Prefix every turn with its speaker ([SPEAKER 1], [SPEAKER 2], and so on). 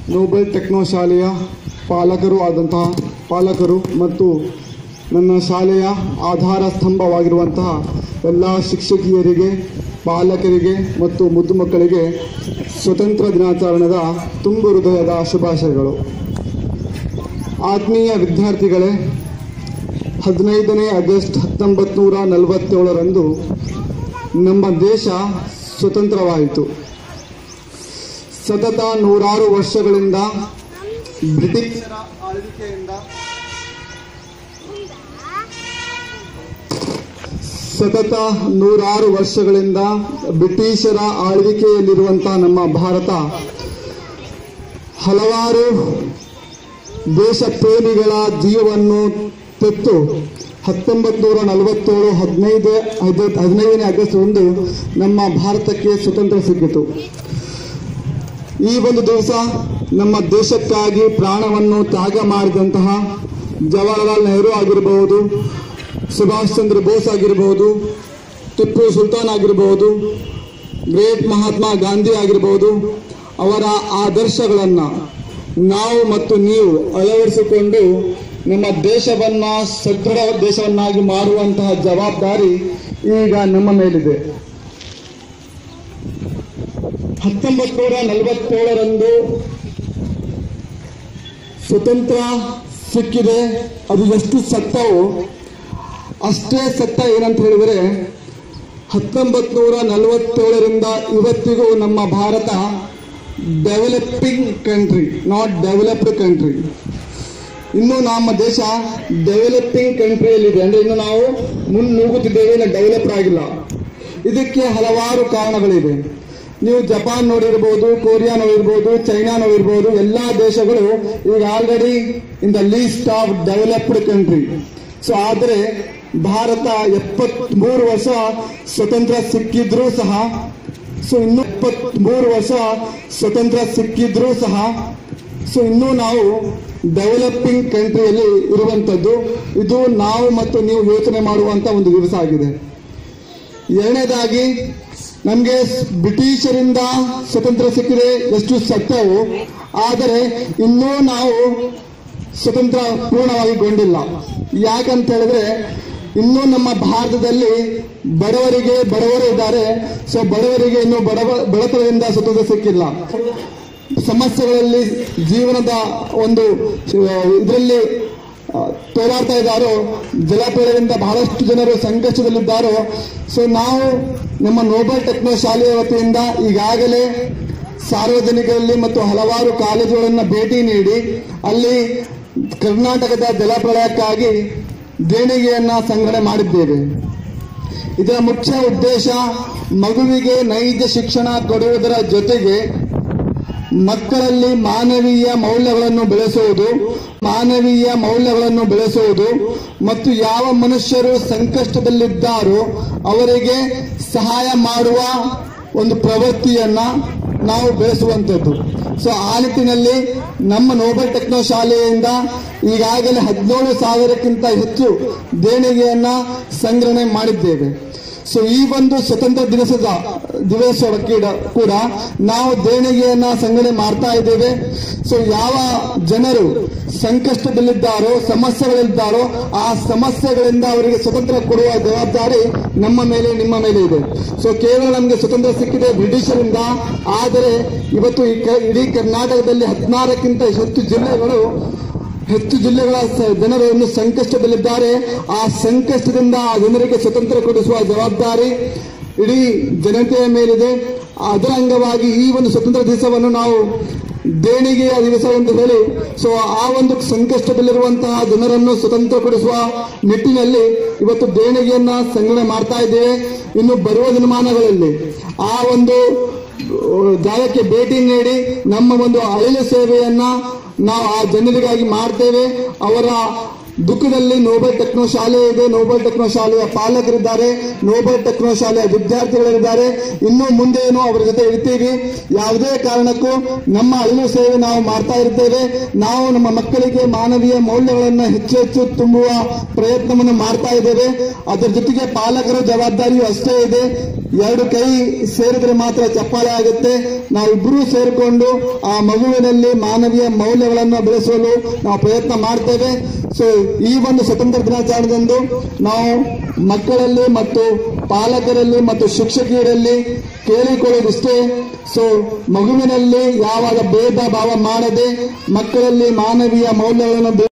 [SPEAKER 1] Nobel techno ಶಾಲೆಯ ಪಾಲಕರು ಆದಂತಹ ಪಾಲಕರು ಮತ್ತು ನನ್ನ ಶಾಲೆಯ ಆಧಾರ ಸ್ತಂಭವಾಗಿರುವಂತಹ ಎಲ್ಲ ಶಿಕ್ಷಕಿಯರಿಗೆ ಪಾಲಕರಿಗೆ ಮತ್ತು ಮುದ್ದು ಮಕ್ಕಳಿಗೆ ಸ್ವತಂತ್ರ ದಿನಾಚರಣೆದ ತುಂಬು ಹೃದಯದ ಶುಭಾಶಯಗಳು ಆತ್ಮೀಯ ವಿದ್ಯಾರ್ಥಿಗಳೇ ಹದಿನೈದನೇ ಆಗಸ್ಟ್ ಹತ್ತೊಂಬತ್ತು ನೂರ ನಲವತ್ತೇಳರಂದು ನಮ್ಮ ದೇಶ ಸ್ವತಂತ್ರವಾಯಿತು ಸತತ ನೂರಾರು ವರ್ಷಗಳಿಂದ ಬ್ರಿಟಿಷರ ಆಳ್ವಿಕೆಯಿಂದ ಸತತ ನೂರಾರು ವರ್ಷಗಳಿಂದ ಬ್ರಿಟಿಷರ ಆಳ್ವಿಕೆಯಲ್ಲಿರುವಂತಹ ನಮ್ಮ ಭಾರತ ಹಲವಾರು ದೇಶ ಪ್ರೇಮಿಗಳ ಜೀವವನ್ನು ತೆತ್ತು ಹತ್ತೊಂಬತ್ತು ನೂರ ನಲವತ್ತೇಳು ಹದಿನೈದು ಹದಿನೈದು ಹದಿನೈದನೇ ಆಗಸ್ಟ್ ಒಂದು ನಮ್ಮ ಭಾರತಕ್ಕೆ ಸ್ವತಂತ್ರ ಸಿಕ್ಕಿತು ಈ ಒಂದು ದಿವಸ ನಮ್ಮ ದೇಶಕ್ಕಾಗಿ ಪ್ರಾಣವನ್ನು ತ್ಯಾಗ ಮಾಡಿದಂತಹ ಜವಾಹರಲಾಲ್ ನೆಹರು ಆಗಿರಬಹುದು ಸುಭಾಷ್ ಚಂದ್ರ ಬೋಸ್ ಆಗಿರಬಹುದು ಟಿಪ್ಪು ಸುಲ್ತಾನ್ ಆಗಿರಬಹುದು ಗ್ರೇಟ್ ಮಹಾತ್ಮ ಗಾಂಧಿ ಆಗಿರಬಹುದು ಅವರ ಆದರ್ಶಗಳನ್ನು ನಾವು ಮತ್ತು ನೀವು ಅಳವಡಿಸಿಕೊಂಡು ನಮ್ಮ ದೇಶವನ್ನ ಸದೃಢ ದೇಶವನ್ನಾಗಿ ಮಾಡುವಂತಹ ಜವಾಬ್ದಾರಿ ಈಗ ನಮ್ಮ ಮೇಲಿದೆ ಹತ್ತೊಂಬತ್ತು ನೂರ ನಲವತ್ತೇಳರಂದು ಸ್ವತಂತ್ರ ಸಿಕ್ಕಿದೆ ಅದು ಎಷ್ಟು ಸತ್ತವೋ ಅಷ್ಟೇ ಸತ್ತ ಏನಂತ ಹೇಳಿದರೆ ಹತ್ತೊಂಬತ್ತು ನೂರ ನಲವತ್ತೇಳರಿಂದ ಇವತ್ತಿಗೂ ನಮ್ಮ Bharat developing country not developed country ಇನ್ನು ನಮ್ಮ ದೇಶ ಡೆವಲಪಿಂಗ್ ಕಂಟ್ರಿಯಲ್ಲಿದೆ ಅಂದರೆ ಇನ್ನು ನಾವು ಮುನ್ನುಗ್ಗುತ್ತಿದ್ದೇವೆ ಇನ್ನು ಡೆವಲಪ್ ಆಗಿಲ್ಲ ಇದಕ್ಕೆ ಹಲವಾರು ಕಾರಣಗಳಿವೆ ನೀವು ಜಪಾನ್ ನೋಡಿರ್ಬೋದು ಕೊರಿಯಾ ನೋಡಿರ್ಬೋದು ಚೈನಾ ನೋಡಿರ್ಬೋದು ಎಲ್ಲ ದೇಶಗಳು ಈಗ already in the list of developed country so ಆದರೆ ಭಾರತ ಎಪ್ಪತ್ಮೂರು ವರ್ಷ ಸ್ವತಂತ್ರ ಸಿಕ್ಕಿದ್ರೂ ಸಹ ಸೊ ಇನ್ನು ಇಪ್ಪತ್ಮೂರು ವರ್ಷ ಸ್ವತಂತ್ರ ಸಿಕ್ಕಿದ್ರೂ ಸಹ ಸೊ ಇನ್ನೂ ನಾವು ಡೆವಲಪಿಂಗ್ ಕಂಟ್ರಿಯಲ್ಲಿ ಇರುವಂಥದ್ದು ಇದು ನಾವು ಮತ್ತು ನೀವು ಯೋಚನೆ ಮಾಡುವಂಥ ಒಂದು ದಿವಸ ಆಗಿದೆ ಎರಡನೇದಾಗಿ ನಮಗೆ ಬ್ರಿಟಿಷರಿಂದ ಸ್ವತಂತ್ರ ಸಿಕ್ಕಿದೆ ಎಷ್ಟು ಸತ್ಯವು ಆದರೆ ಇನ್ನೂ ನಾವು ಸ್ವತಂತ್ರ ಪೂರ್ಣವಾಗಿ ಗೊಂಡಿಲ್ಲ ಯಾಕಂತ ಹೇಳಿದ್ರೆ ಇನ್ನೂ ನಮ್ಮ ಭಾರತದಲ್ಲಿ ಬಡವರಿಗೆ ಬಡವರು ಇದ್ದಾರೆ ಸೊ ಬಡವರಿಗೆ ಇನ್ನೂ ಬಡವ ಬಡತನದಿಂದ ಸ್ವತಂತ್ರ ಸಿಕ್ಕಿಲ್ಲ ಸಮಸ್ಯೆಗಳಲ್ಲಿ ಜೀವನದ ಒಂದು ಇದರಲ್ಲಿ ತೋರಾಡ್ತಾ ಇದ್ದಾರೋ ಜಲಪೀಳದಿಂದ ಬಹಳಷ್ಟು ಜನರು ಸಂಕಷ್ಟದಲ್ಲಿದ್ದಾರೋ ಸೊ ನಾವು ನಮ್ಮ ನೋಬೆಲ್ ಟೆಕ್ನೋ ಶಾಲೆಯ ವತಿಯಿಂದ ಈಗಾಗಲೇ ಸಾರ್ವಜನಿಕರಲ್ಲಿ ಮತ್ತು ಹಲವಾರು ಕಾಲೇಜುಗಳನ್ನು ಭೇಟಿ ನೀಡಿ ಅಲ್ಲಿ ಕರ್ನಾಟಕದ ಜಲಪ್ರಳಯಕ್ಕಾಗಿ ದೇಣಿಗೆಯನ್ನ ಸಂಗ್ರಹಣೆ ಮಾಡಿದ್ದೇವೆ ಇದರ ಮುಖ್ಯ ಉದ್ದೇಶ ಮಗುವಿಗೆ ನೈಜ ಶಿಕ್ಷಣ ಕೊಡುವುದರ ಜೊತೆಗೆ ಮಕ್ಕಳಲ್ಲಿ ಮಾನವೀಯ ಮೌಲ್ಯಗಳನ್ನು ಬೆಳೆಸುವುದು ಮಾನವೀಯ ಮೌಲ್ಯಗಳನ್ನು ಬೆಳೆಸುವುದು ಮತ್ತು ಯಾವ ಮನುಷ್ಯರು ಸಂಕಷ್ಟದಲ್ಲಿದ್ದಾರೋ ಅವರಿಗೆ ಸಹಾಯ ಮಾಡುವ ಒಂದು ಪ್ರವೃತ್ತಿಯನ್ನ ನಾವು ಬೆಳೆಸುವಂಥದ್ದು ಸೊ ಆ ನಿಟ್ಟಿನಲ್ಲಿ ನಮ್ಮ ನೋಬೆಲ್ ಟೆಕ್ನೋ ಶಾಲೆಯಿಂದ ಈಗಾಗಲೇ ಹದಿನೇಳು ಸಾವಿರಕ್ಕಿಂತ ಹೆಚ್ಚು ದೇಣಿಗೆಯನ್ನ ಸಂಗ್ರಹಣೆ ಮಾಡಿದ್ದೇವೆ ಸೊ ಈ ಒಂದು ಸ್ವತಂತ್ರ ದಿವಸದ ದಿವಸಕ್ಕೆ ಕೂಡ ನಾವು ದೇಣಿಗೆಯನ್ನ ಸಂಗ್ರಹಣೆ ಮಾಡ್ತಾ ಇದ್ದೇವೆ ಸೊ ಯಾವ ಜನರು ಸಂಕಷ್ಟದಲ್ಲಿದ್ದಾರೋ ಸಮಸ್ಯೆಗಳಿದ್ದಾರೋ ಆ ಸಮಸ್ಯೆಗಳಿಂದ ಅವರಿಗೆ ಸ್ವತಂತ್ರ ಕೊಡುವ ಜವಾಬ್ದಾರಿ ನಮ್ಮ ಮೇಲೆ ನಿಮ್ಮ ಮೇಲೆ ಇದೆ ಸೊ ಕೇವಲ ನಮಗೆ ಸ್ವತಂತ್ರ ಸಿಕ್ಕಿದೆ ಬ್ರಿಟಿಷರಿಂದ ಆದರೆ ಇವತ್ತು ಈ ಕ- ಇಡೀ ಕರ್ನಾಟಕದಲ್ಲಿ ಹದಿನಾರಕ್ಕಿಂತ ಹೆಚ್ಚು ಜಿಲ್ಲೆಗಳು ಹೆಚ್ಚು ಜಿಲ್ಲೆಗಳ ಸ- ಜನರು ಇನ್ನು ಸಂಕಷ್ಟದಲ್ಲಿದ್ದಾರೆ ಆ ಸಂಕಷ್ಟದಿಂದ ಆ ಜನರಿಗೆ ಸ್ವತಂತ್ರ ಕೊಡಿಸುವ ಜವಾಬ್ದಾರಿ ಇಡೀ ಜನತೆಯ ಮೇಲಿದೆ ಅದರ ಅಂಗವಾಗಿ ಈ ಒಂದು ಸ್ವತಂತ್ರ ದಿವಸವನ್ನು ನಾವು ದೇಣಿಗೆಯ ದಿವಸ ಎಂದು ಹೇಳಿ ಸೊ ಆ ಒಂದು ಸಂಕಷ್ಟದಲ್ಲಿರುವಂತಹ ಜನರನ್ನು ಸ್ವತಂತ್ರ ಕೊಡಿಸುವ ನಿಟ್ಟಿನಲ್ಲಿ ಇವತ್ತು ದೇಣಿಗೆಯನ್ನ ಸಂಗ್ರಹಣೆ ಮಾಡ್ತಾ ಇದ್ದೇವೆ ಇನ್ನು ಬರುವ ದಿನಮಾನಗಳಲ್ಲಿ ಆ ಒಂದು ಜಾಗಕ್ಕೆ ಭೇಟಿ ನೀಡಿ ನಮ್ಮ ಒಂದು ಅಳಿಲು ಸೇವೆಯನ್ನ ನಾವು ಆ ಜನರಿಗಾಗಿ ಮಾಡ್ತೇವೆ ಅವರ ದುಃಖದಲ್ಲಿ ನೋಬಲ್ ಟೆಕ್ನೋ ಶಾಲೆ ಇದೆ ನೋಬಲ್ ಟೆಕ್ನೋ ಶಾಲೆಯ ಪಾಲಕರಿದ್ದಾರೆ ನೋಬಲ್ ಟೆಕ್ನೋ ಶಾಲೆಯ ವಿದ್ಯಾರ್ಥಿಗಳಿದ್ದಾರೆ ಇನ್ನು ಮುಂದೇನು ಅವರ ಜೊತೆ ಇರ್ತೀವಿ ಯಾವುದೇ ಕಾರಣಕ್ಕೂ ನಮ್ಮ ಅಳಿಲು ಸೇವೆ ನಾವು ಮಾಡ್ತಾ ಇರ್ತೇವೆ ನಾವು ನಮ್ಮ ಮಕ್ಕಳಿಗೆ ಮಾನವೀಯ ಮೌಲ್ಯಗಳನ್ನು ಹೆಚ್ಚು ಹೆಚ್ಚು ತುಂಬುವ ಪ್ರಯತ್ನವನ್ನು ಮಾಡ್ತಾ ಇದ್ದೇವೆ ಅದರ ಜೊತೆಗೆ ಪಾಲಕರ ಜವಾಬ್ದಾರಿಯೂ ಅಷ್ಟೇ ಇದೆ ಎರಡು ಕೈ ಸೇರಿದ್ರೆ ಮಾತ್ರ ಚಪ್ಪಾಳೆ ಆಗುತ್ತೆ ನಾವಿಬ್ಬರೂ ಸೇರಿಕೊಂಡು ಆ ಮಗುವಿನಲ್ಲಿ ಮಾನವೀಯ ಮೌಲ್ಯಗಳನ್ನು ಬೆಳೆಸಲು ನಾವು ಪ್ರಯತ್ನ ಮಾಡ್ತೇವೆ ಸೊ ಈ ಒಂದು ಸ್ವತಂತ್ರ ದಿನಾಚರಣೆದಂದು ನಾವು ಮಕ್ಕಳಲ್ಲಿ ಮತ್ತು ಪಾಲಕರಲ್ಲಿ ಮತ್ತು ಶಿಕ್ಷಕಿಯರಲ್ಲಿ ಕೇಳಿಕೊಳ್ಳೋದಿಷ್ಟೇ ಸೊ ಮಗುವಿನಲ್ಲಿ ಯಾವಾಗ ಭೇದ ಭಾವ ಮಾಡದೆ ಮಕ್ಕಳಲ್ಲಿ ಮಾನವೀಯ ಮೌಲ್ಯಗಳನ್ನು